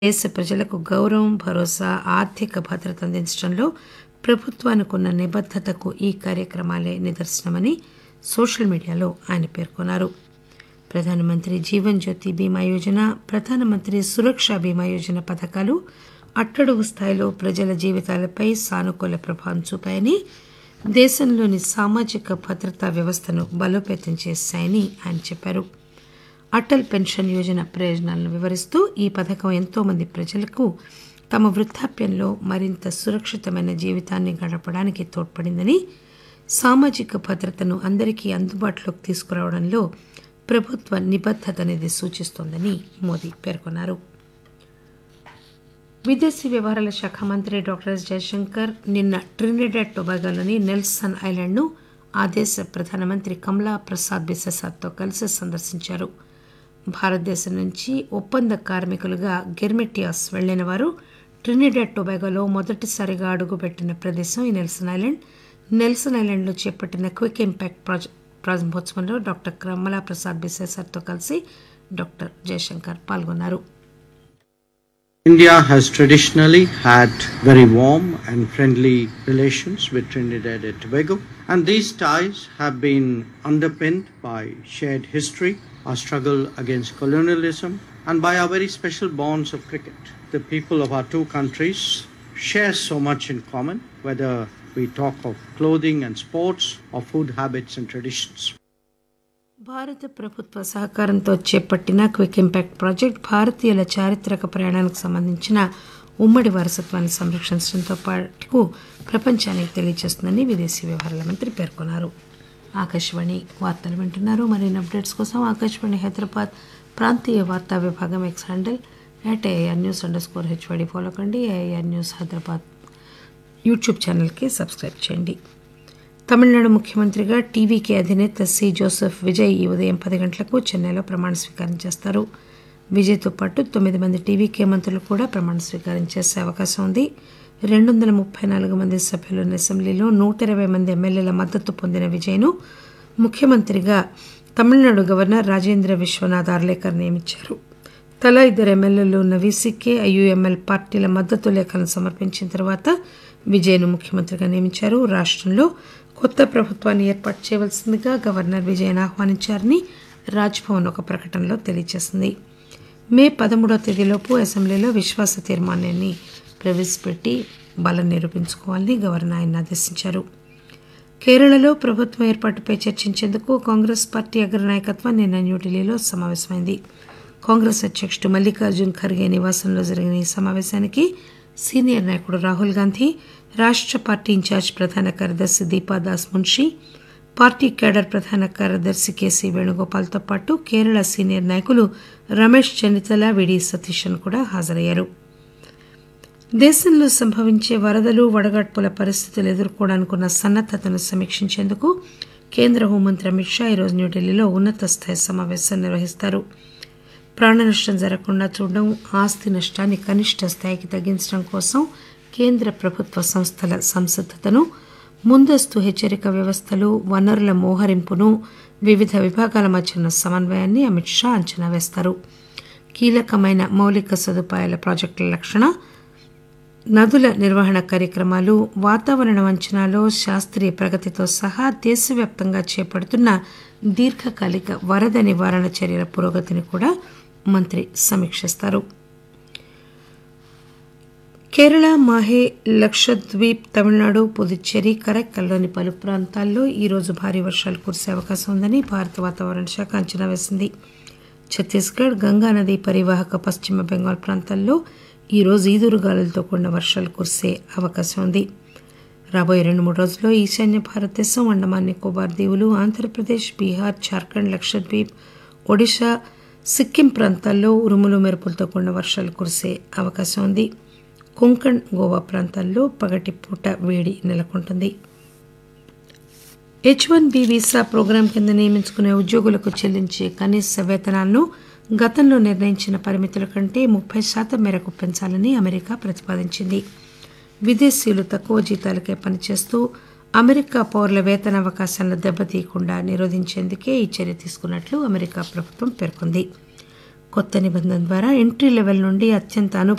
దేశ ప్రజలకు గౌరవం భరోసా ఆర్థిక భద్రత అందించడంలో ప్రభుత్వానికున్న నిబద్దతకు ఈ కార్యక్రమాలే నిదర్శనమని సోషల్ మీడియాలో ఆయన పేర్కొన్నారు ప్రధానమంత్రి జీవన్ జ్యోతి బీమా యోజన ప్రధానమంత్రి సురక్ష బీమా యోజన పథకాలు అట్టడుగు స్థాయిలో ప్రజల జీవితాలపై సానుకూల ప్రభావం చూపాయని దేశంలోని సామాజిక భద్రతా వ్యవస్థను బలోపేతం చేశాయని ఆయన చెప్పారు అటల్ పెన్షన్ యోజన ప్రయోజనాలను వివరిస్తూ ఈ పథకం ఎంతో మంది ప్రజలకు తమ వృద్ధాప్యంలో మరింత సురక్షితమైన జీవితాన్ని గడపడానికి తోడ్పడిందని సామాజిక భద్రతను అందరికీ అందుబాటులోకి తీసుకురావడంలో ప్రభుత్వ నిబద్దతనిది సూచిస్తోందని మోదీ పేర్కొన్నారు విదేశీ వ్యవహారాల శాఖ మంత్రి డాక్టర్ ఎస్ జయశంకర్ నిన్న ట్రినిడాడ్ టొబాగోలోని నెల్సన్ ఐలాండ్ను ఆ దేశ ప్రధానమంత్రి కమలా ప్రసాద్ బిసెసార్తో కలిసి సందర్శించారు భారతదేశం నుంచి ఒప్పంద కార్మికులుగా గెర్మెటియాస్ వెళ్లిన వారు ట్రినిడాడ్ టొబాగోలో మొదటిసారిగా అడుగుపెట్టిన ప్రదేశం ఈ నెల్సన్ ఐలాండ్ నెల్సన్ ఐలాండ్లో చేపట్టిన క్విక్ ఇంపాక్ట్ ప్రాజెక్ట్ ప్రారంభోత్సవంలో డాక్టర్ కమలా ప్రసాద్ బిసెసార్తో కలిసి డాక్టర్ జయశంకర్ పాల్గొన్నారు India has traditionally had very warm and friendly relations with Trinidad and Tobago, and these ties have been underpinned by shared history, our struggle against colonialism, and by our very special bonds of cricket. The people of our two countries share so much in common, whether we talk of clothing and sports or food habits and traditions. భారత ప్రభుత్వ సహకారంతో చేపట్టిన quick impact project భారతీయుల చారిత్రక ప్రయాణానికి సంబంధించిన ఉమ్మడి వారసత్వాన్ని సంరక్షించడంతో పాటు ప్రపంచానికి తెలియజేస్తుందని విదేశీ వ్యవహారాల మంత్రి పేర్కొన్నారు ఆకాశవాణి వార్తలు వింటున్నారు మరిన్ని అప్డేట్స్ కోసం ఆకాశవాణి హైదరాబాద్ ప్రాంతీయ వార్తా విభాగం X handle at AR news underscore HYD follow కండి ఏఆర్ న్యూస్ హైదరాబాద్ యూట్యూబ్ ఛానల్కి సబ్స్క్రైబ్ చేయండి తమిళనాడు ముఖ్యమంత్రిగా టీవీకే అధినేత సి జోసెఫ్ విజయ్ ఈ ఉదయం పది గంటలకు చెన్నైలో ప్రమాణ స్వీకారం చేస్తారు విజయ్తో పాటు తొమ్మిది మంది టీవీకే మంత్రులు కూడా ప్రమాణ స్వీకారం చేసే అవకాశం ఉంది రెండు వందల ముప్పై నాలుగు మంది సభ్యులున్న అసెంబ్లీలో నూట ఇరవై మంది ఎమ్మెల్యేల మద్దతు పొందిన విజయ్ను ముఖ్యమంత్రిగా తమిళనాడు గవర్నర్ రాజేంద్ర విశ్వనాథ్ ఆర్లేకర్ నియమించారు తలా ఇద్దరు ఎమ్మెల్యేలు ఉన్న వీసీకే ఐయుఎంఎల్ పార్టీల మద్దతు లేఖలను సమర్పించిన తర్వాత విజయ్ను ముఖ్యమంత్రిగా నియమించారు రాష్ట్రంలో కొత్త ప్రభుత్వాన్ని ఏర్పాటు చేయవలసిందిగా గవర్నర్ విజయన్ ఆహ్వానించారని రాజ్భవన్ ఒక ప్రకటనలో తెలియజేసింది మే పదమూడవ తేదీలోపు అసెంబ్లీలో విశ్వాస తీర్మానాన్ని ప్రవేశపెట్టి బలం నిరూపించుకోవాలని గవర్నర్ ఆయన ఆదేశించారు కేరళలో ప్రభుత్వం ఏర్పాటుపై చర్చించేందుకు కాంగ్రెస్ పార్టీ అగ్రనాయకత్వం నిన్న న్యూఢిల్లీలో సమావేశమైంది కాంగ్రెస్ అధ్యక్షుడు మల్లికార్జున్ ఖర్గే నివాసంలో జరిగిన ఈ సమావేశానికి సీనియర్ నాయకుడు రాహుల్ గాంధీ రాష్ట్ర పార్టీ ఇన్ఛార్జ్ ప్రధాన కార్యదర్శి దీపాదాస్ మున్షి పార్టీ కేడర్ ప్రధాన కార్యదర్శి కేసీ వేణుగోపాల్తో పాటు కేరళ సీనియర్ నాయకులు రమేష్ చెన్నితల విడి సతీశన్ కూడా హాజరయ్యారు దేశంలో సంభవించే వరదలు వడగాడ్పుల పరిస్థితులు ఎదుర్కోవడానికున్న సన్నద్దతను సమీక్షించేందుకు కేంద్ర హోంమంత్రి అమిత్ షా ఈరోజు న్యూఢిల్లీలో ఉన్నత స్థాయి సమావేశం నిర్వహిస్తారు ప్రాణ నష్టం జరగకుండా చూడడం ఆస్తి నష్టాన్ని కనిష్ట స్థాయికి తగ్గించడం కోసం కేంద్ర ప్రభుత్వ సంస్థల సంసిద్ధతను ముందస్తు హెచ్చరిక వ్యవస్థలు వనరుల మోహరింపును వివిధ విభాగాల మధ్య ఉన్న సమన్వయాన్ని అమిత్ షా అంచనా వేస్తారు కీలకమైన మౌలిక సదుపాయాల ప్రాజెక్టుల లక్షణ నదుల నిర్వహణ కార్యక్రమాలు వాతావరణ అంచనాలో శాస్త్రీయ ప్రగతితో సహా దేశవ్యాప్తంగా చేపడుతున్న దీర్ఘకాలిక వరద నివారణ చర్యల పురోగతిని కూడా మంత్రి సమీక్షిస్తారు కేరళ మాహే లక్షద్వీప్ తమిళనాడు పుదుచ్చేరి కరైక్కల్లోని పలు ప్రాంతాల్లో ఈరోజు భారీ వర్షాలు కురిసే అవకాశం ఉందని భారత వాతావరణ శాఖ అంచనా వేసింది ఛత్తీస్గఢ్ గంగానది పరివాహక పశ్చిమ బెంగాల్ ప్రాంతాల్లో ఈరోజు ఈదురుగాలులతో కూడిన వర్షాలు కురిసే అవకాశం ఉంది రాబోయే రెండు మూడు రోజుల్లో ఈశాన్య భారతదేశం అండమాన్ నికోబార్ దీవులు ఆంధ్రప్రదేశ్ బీహార్ జార్ఖండ్ లక్షద్వీప్ ఒడిశా సిక్కిం ప్రాంతాల్లో ఉరుములు మెరుపులతో కూడిన వర్షాలు కురిసే అవకాశం ఉంది కొంకణ్ గోవా ప్రాంతాల్లో పగటి పూట వేడి నెలకొంటుంది H one B visa programme కింద నియమించుకునే ఉద్యోగులకు చెల్లించే కనీస వేతనాలను గతంలో నిర్ణయించిన పరిమితుల కంటే ముప్పై శాతం మేరకు పెంచాలని అమెరికా ప్రతిపాదించింది విదేశీయులు తక్కువ జీతాలకే పనిచేస్తూ అమెరికా పౌరుల వేతన అవకాశాలను దెబ్బతీయకుండా నిరోధించేందుకే ఈ చర్య తీసుకున్నట్లు అమెరికా ప్రభుత్వం పేర్కొంది కొత్త నిబంధన ద్వారా ఎంట్రీ లెవెల్ నుండి అత్యంత అనుభవం